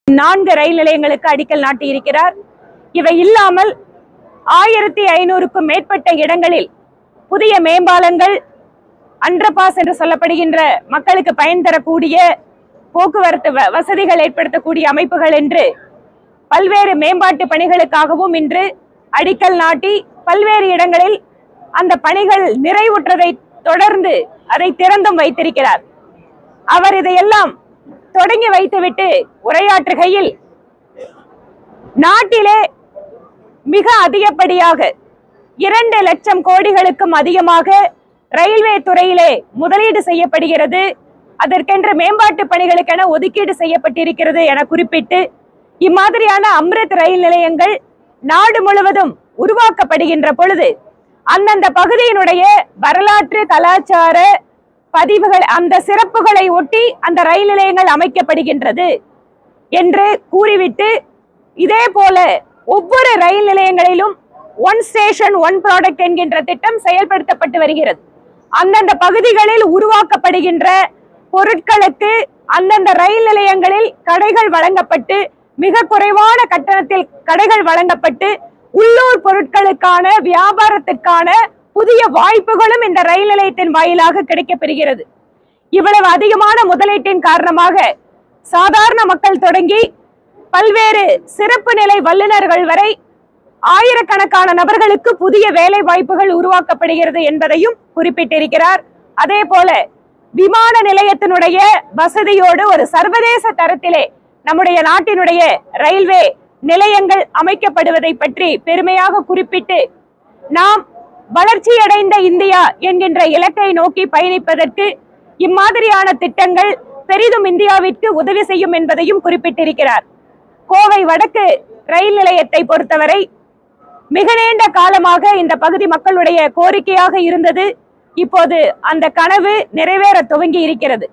நான்கு ரயில் நிலையங்களுக்கு அடிக்கல் நாட்டியிருக்கிறார் இவை இல்லாமல் ஆயிரத்தி ஐநூறுக்கும் மேற்பட்ட இடங்களில் புதிய மேம்பாலங்கள் அண்டர்பாஸ் என்று சொல்லப்படுகின்ற மக்களுக்கு பயன் தரக்கூடிய போக்குவரத்து வ- வசதிகள் ஏற்படுத்தக்கூடிய அமைப்புகள் என்று பல்வேறு மேம்பாட்டு பணிகளுக்காகவும் இன்று அடிக்கல் நாட்டி பல்வேறு இடங்களில் அந்த பணிகள் நிறைவுற்றதை தொடர்ந்து அதை திறந்தும் வைத்திருக்கிறார் அவர் இதையெல்லாம் தொடங்கி வைத்துவிட்டு உரையாற்றுகையில் நாட்டிலே மிக அதிகப்படியாக இரண்டு லட்சம் கோடிகளுக்கும் அதிகமாக ரயில்வே துறையிலே முதலீடு செய்யப்படுகிறது அதற்கென்று மேம்பாட்டு பணிகளுக்கென ஒதுக்கீடு செய்யப்பட்டிருக்கிறது என குறிப்பிட்டு இம்மாதிரியான அம்ரித் ரயில் நிலையங்கள் நாடு முழுவதும் உருவாக்கப்படுகின்ற பொழுது அந்தந்த பகுதியினுடைய வரலாற்று கலாச்சார பதிவுகள் அந்த சிறப்புகளை ஒட்டி அந்த ரயில் நிலையங்கள் அமைக்கப்படுகின்றது என்று கூறிவிட்டு இதே போல ஒவ்வொரு ரயில் நிலையங்களிலும் ஒன் ஸ்டேஷன் ஒன் ப்ராடக்ட் என்கின்ற திட்டம் செயல்படுத்தப்பட்டு வருகிறது அந்தந்த பகுதிகளில் உருவாக்கப்படுகின்ற பொருட்களுக்கு அந்தந்த ரயில் நிலையங்களில் கடைகள் வழங்கப்பட்டு மிக குறைவான கட்டணத்தில் கடைகள் வழங்கப்பட்டு உள்ளூர் பொருட்களுக்கான வியாபாரத்திற்கான புதிய வாய்ப்புகளும் இந்த ரயில் நிலையத்தின் வாயிலாக கிடைக்கப்பெறுகிறது இவ்வளவு அதிகமான முதலீட்டின் காரணமாக சாதாரண மக்கள் தொடங்கி பல்வேறு சிறப்பு நிலை வல்லுநர்கள் வரை ஆயிரக்கணக்கான நபர்களுக்கு புதிய வேலை வாய்ப்புகள் உருவாக்கப்படுகிறது என்பதையும் குறிப்பிட்டிருக்கிறார் அதே போல விமான நிலையத்தினுடைய வசதியோடு ஒரு சர்வதேச தரத்திலே நம்முடைய நாட்டினுடைய ரயில்வே நிலையங்கள் அமைக்கப்படுவதை பற்றி பெருமையாக குறிப்பிட்டு நாம் வளர்ச்சியடைந்த இந்தியா என்கின்ற இலக்கை நோக்கி பயணிப்பதற்கு இம்மாதிரியான திட்டங்கள் பெரிதும் இந்தியாவிற்கு உதவி செய்யும் என்பதையும் குறிப்பிட்டிருக்கிறார் கோவை வடக்கு ரயில் நிலையத்தை பொறுத்தவரை மிக நீண்ட காலமாக இந்த பகுதி மக்களுடைய கோரிக்கையாக இருந்தது இப்போது அந்த கனவு நிறைவேற துவங்கி இருக்கிறது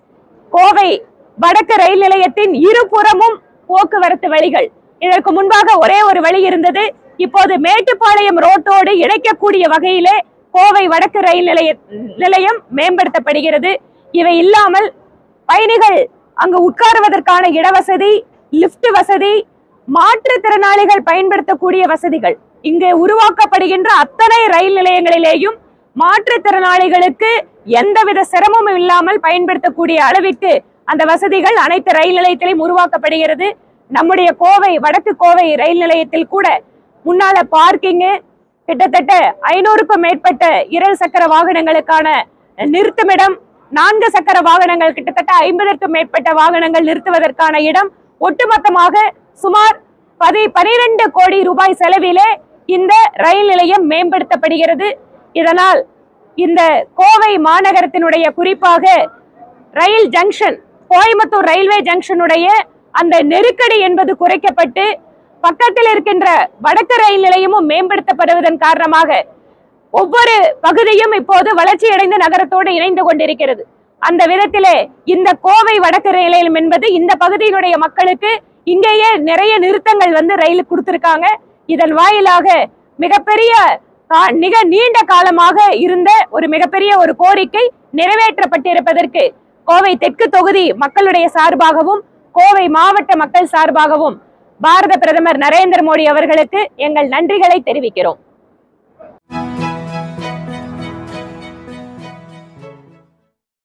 கோவை வடக்கு ரயில் நிலையத்தின் இருபுறமும் போக்குவரத்து வழிகள் இதற்கு முன்பாக ஒரே ஒரு வழி இருந்தது இப்போது மேட்டுப்பாளையம் ரோட்டோடு இணைக்கக்கூடிய வகையிலே கோவை வடக்கு ரயில் நிலைய நிலையம் மேம்படுத்தப்படுகிறது இவை இல்லாமல் பயணிகள் அங்கு உட்காருவதற்கான இடவசதி லிஃப்ட் வசதி மாற்றுத்திறனாளிகள் பயன்படுத்தக்கூடிய வசதிகள் இங்கு உருவாக்கப்படுகின்ற அத்தனை ரயில் நிலையங்களிலேயும் மாற்றுத்திறனாளிகளுக்கு எந்தவித சிரமமும் இல்லாமல் பயன்படுத்தக்கூடிய அளவிற்கு அந்த வசதிகள் அனைத்து ரயில் நிலையத்திலும் உருவாக்கப்படுகிறது நம்முடைய கோவை வடக்கு கோவை ரயில் நிலையத்தில் கூட முன்னால பார்க்கிங்கு கிட்டத்தட்ட ஐநூறுக்கும் மேற்பட்ட இரண்டு சக்கர வாகனங்களுக்கான நிறுத்துமிடம் நான்கு சக்கர வாகனங்கள் கிட்டத்தட்ட ஐம்பதற்கும் மேற்பட்ட வாகனங்கள் நிறுத்துவதற்கான இடம் ஒட்டுமொத்தமாக சுமார் பதி பனிரெண்டு கோடி ரூபாய் செலவிலே இந்த ரயில் நிலையம் மேம்படுத்தப்படுகிறது இதனால் இந்த கோவை மாநகரத்தினுடைய குறிப்பாக ரயில் ஜங்ஷன் கோயம்புத்தூர் ரயில்வே ஜங்ஷனுடைய அந்த நெருக்கடி என்பது குறைக்கப்பட்டு பக்கத்தில் இருக்கின்ற வடக்கு ரயில் நிலையமும் மேம்படுத்தப்படுவதன் காரணமாக ஒவ்வொரு பகுதியும் இப்போது வளர்ச்சியடைந்த நகரத்தோடு இணைந்து கொண்டிருக்கிறது அந்த விதத்திலே இந்த கோவை வடக்கு ரயில் நிலையம் என்பது இந்த பகுதியினுடைய மக்களுக்கு இங்கேயே நிறைய நிறுத்தங்கள் வந்து ரயில் கொடுத்திருக்காங்க இதன் வாயிலாக மிகப்பெரிய கா- மிக நீண்ட காலமாக இருந்த ஒரு மிகப்பெரிய ஒரு கோரிக்கை நிறைவேற்றப்பட்டிருப்பதற்கு கோவை தெற்கு தொகுதி மக்களுடைய சார்பாகவும் கோவை மாவட்ட மக்கள் சார்பாகவும் பாரத பிரதமர் நரேந்திர மோடி அவர்களுக்கு எங்கள் நன்றிகளை தெரிவிக்கிறோம்